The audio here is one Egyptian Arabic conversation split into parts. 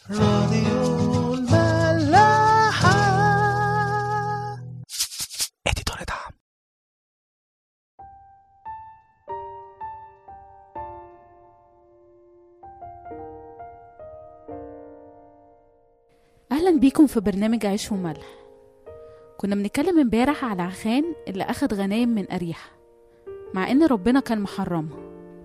راديو الملاحة اديتور دعم أهلا بيكم في برنامج عيش وملح كنا بنتكلم امبارح على عخان اللي أخد غنايم من أريحة مع إن ربنا كان محرمها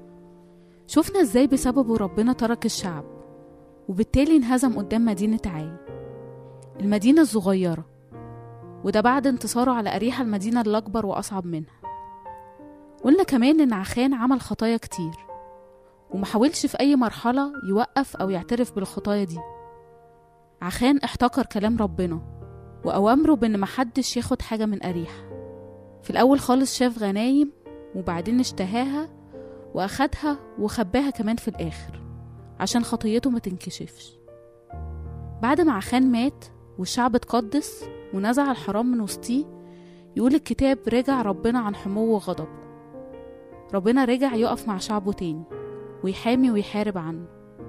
شفنا إزاي بسببه ربنا ترك الشعب وبالتالي انهزم قدام مدينة عاي المدينة الصغيرة وده بعد انتصاره على أريحة المدينة الأكبر وأصعب منها قلنا كمان إن عخان عمل خطايا كتير ومحاولش في أي مرحلة يوقف أو يعترف بالخطايا دي عخان احتكر كلام ربنا وأوامره بإن محدش ياخد حاجة من أريحة في الأول خالص شاف غنايم وبعدين اشتهاها وأخدها وخباها كمان في الآخر عشان خطيته ما تنكشفش بعد ما عخان مات والشعب اتقدس ونزع الحرام من وسطيه يقول الكتاب رجع ربنا عن حمو وغضبه ربنا رجع يقف مع شعبه تاني ويحامي ويحارب عنه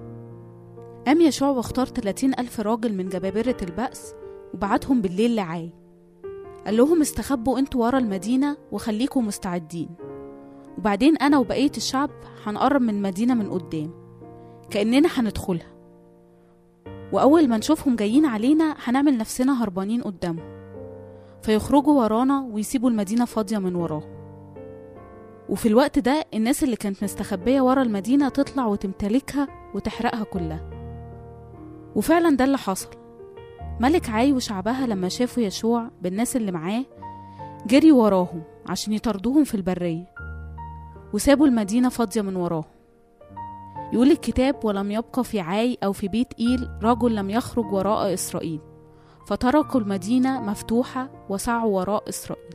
قام يشوع واختار 30 ألف راجل من جبابرة البأس وبعتهم بالليل لعاي قال لهم استخبوا انتوا ورا المدينة وخليكم مستعدين وبعدين أنا وبقية الشعب هنقرب من المدينة من قدام كأننا هندخلها وأول ما نشوفهم جايين علينا هنعمل نفسنا هربانين قدامهم فيخرجوا ورانا ويسيبوا المدينة فاضية من وراهم وفي الوقت ده الناس اللي كانت مستخبية ورا المدينة تطلع وتمتلكها وتحرقها كلها وفعلا ده اللي حصل ملك عاي وشعبها لما شافوا يشوع بالناس اللي معاه جري وراهم عشان يطردوهم في البرية وسابوا المدينة فاضية من وراهم يقول الكتاب ولم يبقى في عاي أو في بيت إيل رجل لم يخرج وراء إسرائيل فتركوا المدينة مفتوحة وسعوا وراء إسرائيل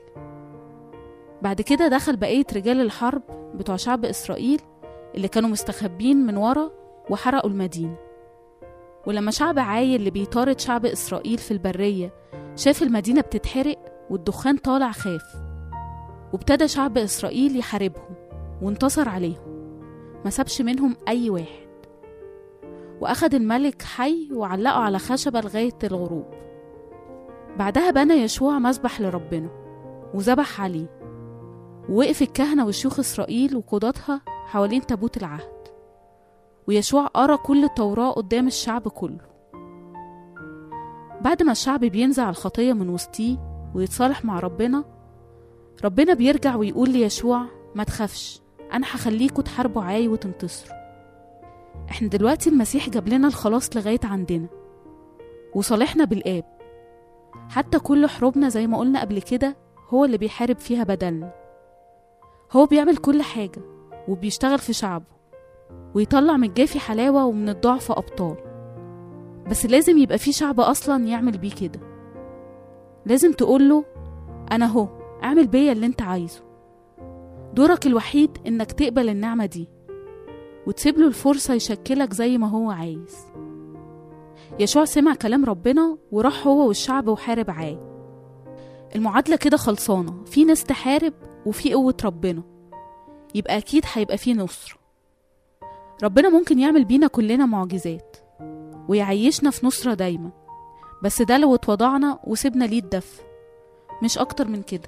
بعد كده دخل بقية رجال الحرب بتوع شعب إسرائيل اللي كانوا مستخبين من ورا وحرقوا المدينة ولما شعب عاي اللي بيطارد شعب إسرائيل في البرية شاف المدينة بتتحرق والدخان طالع خاف وابتدى شعب إسرائيل يحاربهم وانتصر عليهم ما سابش منهم أي واحد وأخد الملك حي وعلقه على خشبة لغاية الغروب بعدها بنى يشوع مسبح لربنا وذبح عليه ووقف الكهنة وشيوخ إسرائيل وقضاتها حوالين تابوت العهد ويشوع قرا كل التوراة قدام الشعب كله بعد ما الشعب بينزع الخطية من وسطيه ويتصالح مع ربنا ربنا بيرجع ويقول ليشوع ما تخافش أنا هخليكوا تحاربوا عاي وتنتصروا احنا دلوقتي المسيح جاب لنا الخلاص لغاية عندنا وصالحنا بالآب حتى كل حروبنا زي ما قلنا قبل كده هو اللي بيحارب فيها بدلنا هو بيعمل كل حاجة وبيشتغل في شعبه ويطلع من الجافي حلاوة ومن الضعف أبطال بس لازم يبقى في شعب أصلا يعمل بيه كده لازم تقوله أنا هو اعمل بيا اللي انت عايزه دورك الوحيد انك تقبل النعمة دي وتسيب له الفرصة يشكلك زي ما هو عايز يشوع سمع كلام ربنا وراح هو والشعب وحارب عاي المعادلة كده خلصانة في ناس تحارب وفي قوة ربنا يبقى أكيد هيبقى في نصر ربنا ممكن يعمل بينا كلنا معجزات ويعيشنا في نصرة دايما بس ده لو اتوضعنا وسيبنا ليه الدف مش أكتر من كده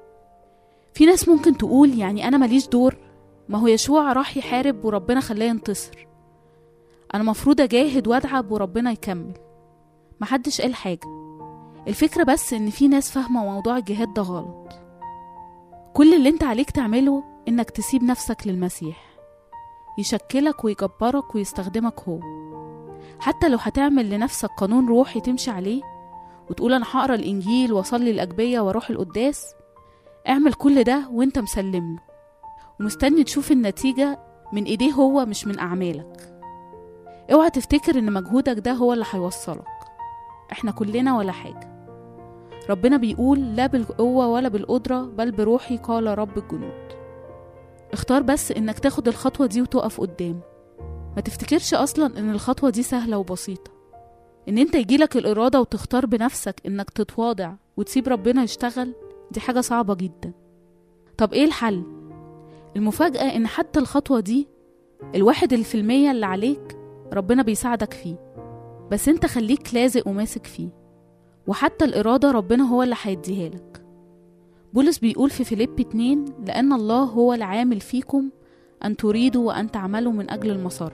في ناس ممكن تقول يعني أنا ماليش دور ما هو يشوع راح يحارب وربنا خلاه ينتصر أنا مفروض أجاهد وأتعب وربنا يكمل محدش قال حاجة الفكرة بس إن في ناس فاهمة موضوع الجهاد ده غلط كل اللي انت عليك تعمله إنك تسيب نفسك للمسيح يشكلك ويجبرك ويستخدمك هو حتى لو هتعمل لنفسك قانون روحي تمشي عليه وتقول أنا هقرا الإنجيل وأصلي الأجبية وأروح القداس اعمل كل ده وانت مسلمله ومستني تشوف النتيجة من ايديه هو مش من أعمالك اوعى تفتكر ان مجهودك ده هو اللي هيوصلك احنا كلنا ولا حاجة ربنا بيقول لا بالقوة ولا بالقدرة بل بروحي قال رب الجنود اختار بس انك تاخد الخطوة دي وتقف قدامه ما تفتكرش اصلا ان الخطوة دي سهلة وبسيطة ان انت يجيلك الارادة وتختار بنفسك انك تتواضع وتسيب ربنا يشتغل دي حاجة صعبة جدا طب ايه الحل المفاجأة ان حتى الخطوة دي الواحد اللي في المية اللي عليك ربنا بيساعدك فيه بس انت خليك لازق وماسك فيه وحتى الإرادة ربنا هو اللي هيديها لك بولس بيقول في فيليب 2 لأن الله هو العامل فيكم أن تريدوا وأن تعملوا من أجل المسار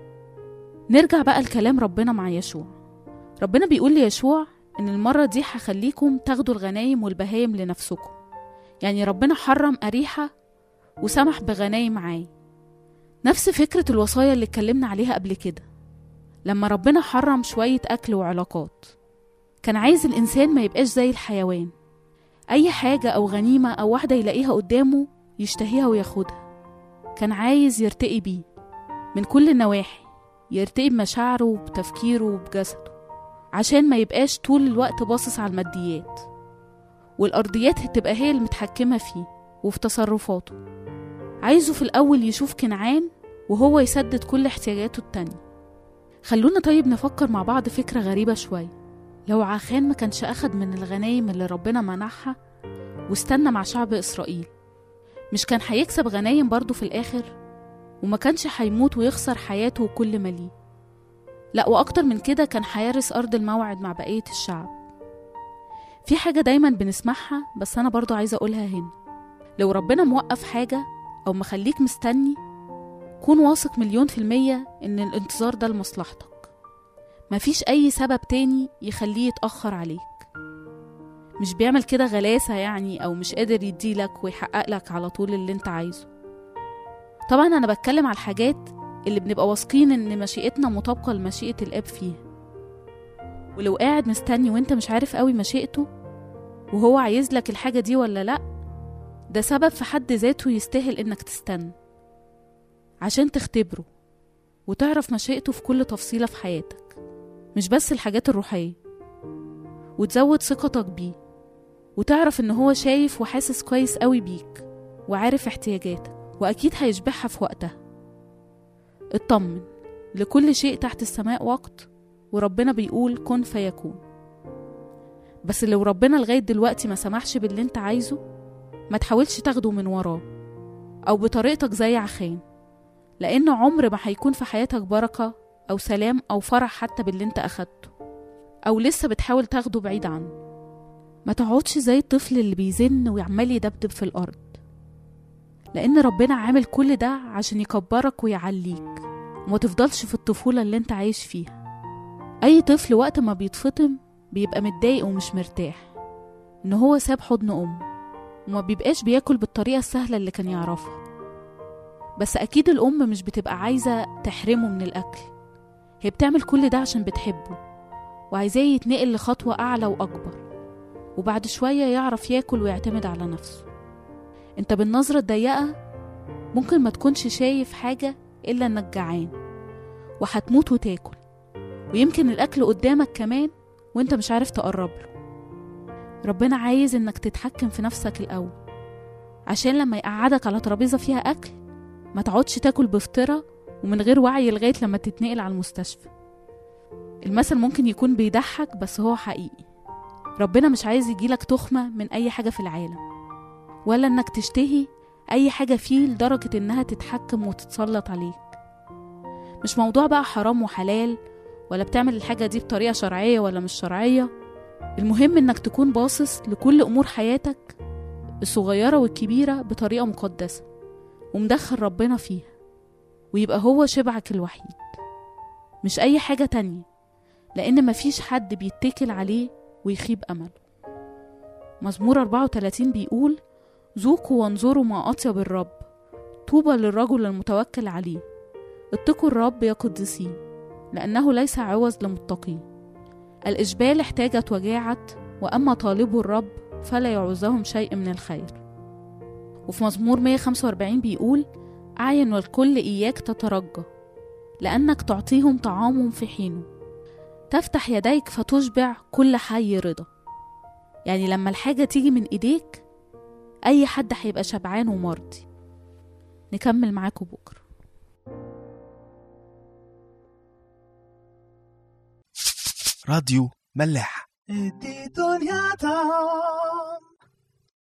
نرجع بقى لكلام ربنا مع يشوع ربنا بيقول ليشوع إن المرة دي هخليكم تاخدوا الغنايم والبهايم لنفسكم يعني ربنا حرم أريحة وسمح بغنايم معاه نفس فكرة الوصايا اللي اتكلمنا عليها قبل كده لما ربنا حرم شوية أكل وعلاقات كان عايز الإنسان ما يبقاش زي الحيوان أي حاجة أو غنيمة أو واحدة يلاقيها قدامه يشتهيها وياخدها كان عايز يرتقي بيه من كل النواحي يرتقي بمشاعره وبتفكيره وبجسده عشان ما يبقاش طول الوقت باصص على الماديات والأرضيات هتبقى هي المتحكمة فيه وفي تصرفاته عايزه في الأول يشوف كنعان وهو يسدد كل احتياجاته التانية خلونا طيب نفكر مع بعض فكرة غريبة شوية لو عخان ما كانش أخد من الغنايم اللي ربنا منحها واستنى مع شعب إسرائيل مش كان هيكسب غنايم برضه في الآخر وما كانش هيموت ويخسر حياته وكل ما ليه لا وأكتر من كده كان هيرث أرض الموعد مع بقية الشعب في حاجة دايما بنسمعها بس أنا برضه عايزة أقولها هنا لو ربنا موقف حاجة أو مخليك مستني كون واثق مليون في المية إن الانتظار ده لمصلحتك مفيش أي سبب تاني يخليه يتأخر عليك مش بيعمل كده غلاسة يعني أو مش قادر يديلك ويحقق لك على طول اللي انت عايزه طبعا أنا بتكلم على الحاجات اللي بنبقى واثقين إن مشيئتنا مطابقة لمشيئة الآب فيها ولو قاعد مستني وانت مش عارف قوي مشيئته وهو عايز لك الحاجة دي ولا لأ ده سبب في حد ذاته يستاهل إنك تستنى عشان تختبره وتعرف مشيئته في كل تفصيلة في حياتك مش بس الحاجات الروحية وتزود ثقتك بيه وتعرف إن هو شايف وحاسس كويس قوي بيك وعارف احتياجاتك وأكيد هيشبعها في وقتها اطمن لكل شيء تحت السماء وقت وربنا بيقول كن فيكون بس لو ربنا لغاية دلوقتي ما سمحش باللي انت عايزه ما تحاولش تاخده من وراه أو بطريقتك زي عخان لأن عمر ما هيكون في حياتك بركة أو سلام أو فرح حتى باللي انت أخدته أو لسه بتحاول تاخده بعيد عنه ما تقعدش زي الطفل اللي بيزن ويعمل يدبدب في الأرض لأن ربنا عامل كل ده عشان يكبرك ويعليك وما تفضلش في الطفولة اللي انت عايش فيها أي طفل وقت ما بيتفطم بيبقى متضايق ومش مرتاح إن هو ساب حضن أمه وما بيبقاش بياكل بالطريقة السهلة اللي كان يعرفها بس أكيد الأم مش بتبقى عايزة تحرمه من الأكل هي بتعمل كل ده عشان بتحبه وعايزاه يتنقل لخطوة أعلى وأكبر وبعد شوية يعرف ياكل ويعتمد على نفسه انت بالنظرة الضيقة ممكن ما تكونش شايف حاجة إلا إنك جعان وهتموت وتاكل ويمكن الأكل قدامك كمان وانت مش عارف تقرب له ربنا عايز إنك تتحكم في نفسك الأول عشان لما يقعدك على ترابيزة فيها أكل ما تقعدش تاكل بفطرة ومن غير وعي لغاية لما تتنقل على المستشفى المثل ممكن يكون بيضحك بس هو حقيقي ربنا مش عايز يجيلك تخمة من أي حاجة في العالم ولا إنك تشتهي أي حاجة فيه لدرجة إنها تتحكم وتتسلط عليك مش موضوع بقى حرام وحلال ولا بتعمل الحاجة دي بطريقة شرعية ولا مش شرعية المهم إنك تكون باصص لكل أمور حياتك الصغيرة والكبيرة بطريقة مقدسة ومدخل ربنا فيها ويبقى هو شبعك الوحيد مش أي حاجة تانية لأن مفيش حد بيتكل عليه ويخيب أمله مزمور 34 بيقول ذوقوا وانظروا ما أطيب الرب طوبى للرجل المتوكل عليه اتقوا الرب يا قدسين لأنه ليس عوز لمتقين الإجبال احتاجت وجاعت وأما طالبوا الرب فلا يعوزهم شيء من الخير وفي مزمور 145 بيقول أعين والكل إياك تترجى لأنك تعطيهم طعامهم في حينه تفتح يديك فتشبع كل حي رضا يعني لما الحاجة تيجي من إيديك أي حد هيبقى شبعان ومرضي نكمل معاكم بكرة راديو ملاح ادي دنيا طعم